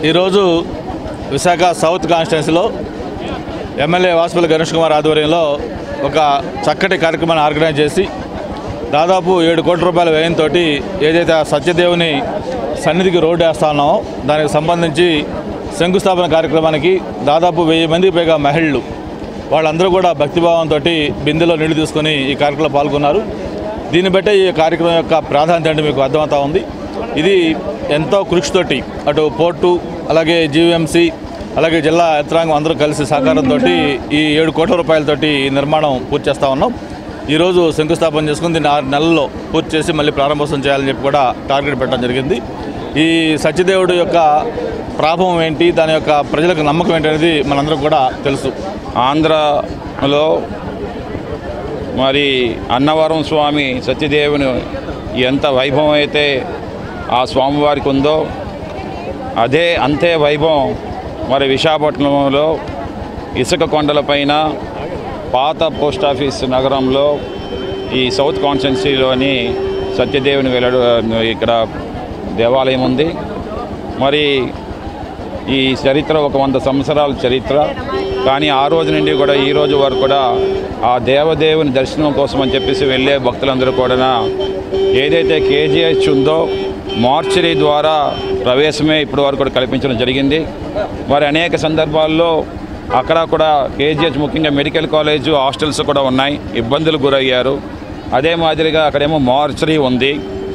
ఈరోజు విశాఖ సౌత్ కాన్స్టిట్యున్సీలో ఎమ్మెల్యే వాసుపల్లి గణేష్ కుమార్ ఆధ్వర్యంలో ఒక చక్కటి కార్యక్రమాన్ని ఆర్గనైజ్ చేసి దాదాపు ఏడు కోట్ల రూపాయల వ్యయంతో ఏదైతే ఆ సత్యదేవుని సన్నిధికి రోడ్డు వేస్తా ఉన్నామో దానికి సంబంధించి శంకుస్థాపన కార్యక్రమానికి దాదాపు వెయ్యి మందికి పైగా మహిళలు వాళ్ళందరూ కూడా భక్తిభావంతో బిందెలో నీళ్లు తీసుకొని ఈ కార్యక్రమంలో పాల్గొన్నారు దీన్ని బట్టే ఈ కార్యక్రమం యొక్క ప్రాధాన్యత అంటే మీకు అర్థమవుతా ఉంది ఇది ఎంతో కృషితోటి అటు పోర్టు అలాగే జీవీఎంసీ అలాగే జిల్లా యంత్రాంగం అందరూ కలిసి సహకారంతో ఈ ఏడు కోట్ల రూపాయలతోటి ఈ నిర్మాణం పూర్తి చేస్తూ ఉన్నాం ఈరోజు శంకుస్థాపన చేసుకుని దీన్ని ఆరు నెలల్లో పూర్తి చేసి మళ్ళీ ప్రారంభోత్సవం చేయాలని చెప్పి కూడా టార్గెట్ పెట్టడం జరిగింది ఈ సత్యదేవుడు యొక్క ప్రాభవం ఏంటి దాని యొక్క ప్రజలకు నమ్మకం ఏంటి అనేది మనందరం కూడా తెలుసు ఆంధ్రలో మరి అన్నవరం స్వామి సత్యదేవుని ఎంత వైభవం అయితే ఆ స్వామివారికి ఉందో అదే అంతే వైభవం మరి విశాఖపట్నంలో ఇసుక కొండలపైన పాత పోస్ట్ ఆఫీస్ నగరంలో ఈ సౌత్ కాన్స్టెన్సీలోని సత్యదేవుని వెళ్ళడు ఇక్కడ దేవాలయం ఉంది మరి ఈ చరిత్ర ఒక వంద సంవత్సరాల చరిత్ర కానీ ఆ రోజు నుండి కూడా ఈ రోజు వరకు కూడా ఆ దేవదేవుని దర్శనం కోసం అని చెప్పేసి వెళ్ళే భక్తులందరూ కూడా ఏదైతే కేజీహెచ్ ఉందో మార్చరీ ద్వారా ప్రవేశమే ఇప్పటి వరకు కూడా కల్పించడం జరిగింది మరి అనేక సందర్భాల్లో అక్కడ కూడా కేజీహెచ్ ముఖ్యంగా మెడికల్ కాలేజు హాస్టల్స్ కూడా ఉన్నాయి ఇబ్బందులు గురయ్యారు అదే మాదిరిగా అక్కడేమో మార్చరీ ఉంది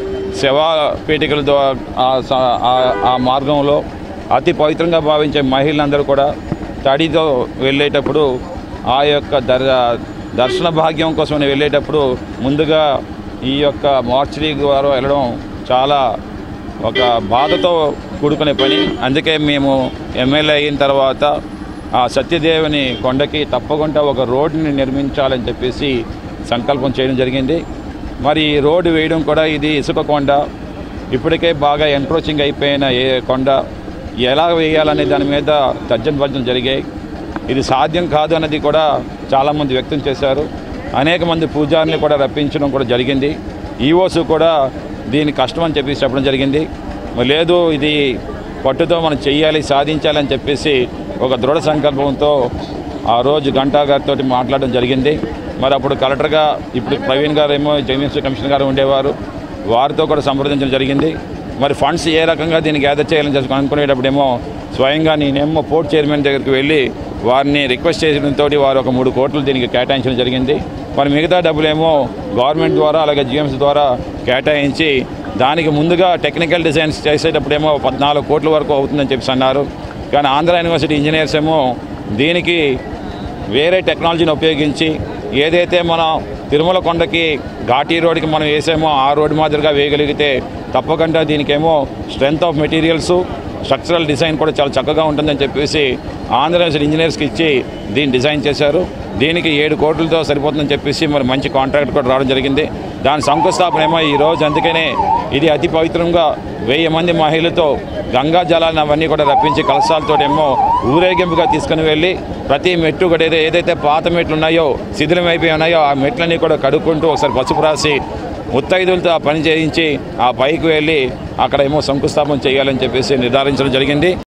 శవ పీఠికల ద్వారా ఆ స- ఆ- ఆ మార్గంలో అతి పవిత్రంగా భావించే మహిళలందరూ కూడా తడితో వెళ్ళేటప్పుడు ఆ యొక్క దర్ దర్శన భాగ్యం కోసం వెళ్ళేటప్పుడు ముందుగా ఈ యొక్క మార్చరీ ద్వారా వెళ్ళడం చాలా ఒక బాధతో కూడుకునే పని అందుకే మేము ఎమ్మెల్యే అయిన తర్వాత ఆ సత్యదేవుని కొండకి తప్పకుండా ఒక రోడ్డుని నిర్మించాలని చెప్పేసి సంకల్పం చేయడం జరిగింది మరి ఈ రోడ్డు వేయడం కూడా ఇది ఇసుక కొండ ఇప్పటికే బాగా ఎంట్రోచింగ్ అయిపోయిన ఏ కొండ ఎలా వేయాలనే దాని మీద తర్జన భర్జన జరిగాయి ఇది సాధ్యం కాదు అన్నది కూడా చాలామంది వ్యక్తం చేశారు అనేక మంది పూజారిని కూడా రప్పించడం కూడా జరిగింది ఈఓస్ కూడా దీని కష్టం అని చెప్పేసి చెప్పడం జరిగింది మరి లేదు ఇది పట్టుతో మనం చెయ్యాలి సాధించాలని చెప్పేసి ఒక దృఢ సంకల్పంతో ఆ రోజు గంటా గారితో మాట్లాడడం జరిగింది మరి అప్పుడు కలెక్టర్గా ఇప్పుడు ప్రవీణ్ గారు ఏమో జగదీశ్వర కమిషనర్ గారు ఉండేవారు వారితో కూడా సంప్రదించడం జరిగింది మరి ఫండ్స్ ఏ రకంగా దీన్ని గ్యాదర్ చేయాలని చెప్పి అనుకునేటప్పుడేమో స్వయంగా నేనేమో పోర్ట్ చైర్మన్ దగ్గరికి వెళ్ళి వారిని రిక్వెస్ట్ చేయడంతో వారు ఒక మూడు కోట్లు దీనికి కేటాయించడం జరిగింది మరి మిగతా డబ్బులేమో గవర్నమెంట్ ద్వారా అలాగే జిఎంసీ ద్వారా కేటాయించి దానికి ముందుగా టెక్నికల్ డిజైన్స్ చేసేటప్పుడేమో పద్నాలుగు కోట్ల వరకు అవుతుందని చెప్పి అన్నారు కానీ ఆంధ్ర యూనివర్సిటీ ఇంజనీర్స్ ఏమో దీనికి వేరే టెక్నాలజీని ఉపయోగించి ఏదైతే మనం తిరుమల కొండకి ఘాటీ రోడ్కి మనం వేసామో ఆ రోడ్డు మాదిరిగా వేయగలిగితే తప్పకుండా దీనికేమో strength of materials structural design కూడా చాలా చక్కగా ఉంటుందని చెప్పేసి ఆంధ్ర యూనివర్సిటీ ఇంజనీర్స్కి ఇచ్చి దీన్ని డిజైన్ చేశారు దీనికి ఏడు కోట్లతో సరిపోతుందని చెప్పేసి మరి మంచి కాంట్రాక్ట్ కూడా రావడం జరిగింది దాని శంకుస్థాపన ఏమో ఈ రోజు అందుకనే ఇది అతి పవిత్రంగా వెయ్యి మంది మహిళలతో గంగా జలాలను అవన్నీ కూడా రప్పించి కలశాలతో ఏమో ఊరేగింపుగా తీసుకుని వెళ్ళి ప్రతి మెట్టు కూడా ఏదో ఏదైతే పాత మెట్లు ఉన్నాయో శిథిలం అయిపోయి ఉన్నాయో ఆ మెట్లన్నీ కూడా కడుక్కుంటూ ఒకసారి పసుపు రాసి ముత్తైదులతో ఆ పని చేయించి ఆ పైకి వెళ్ళి అక్కడ ఏమో శంకుస్థాపన చేయాలని చెప్పేసి నిర్ధారించడం జరిగింది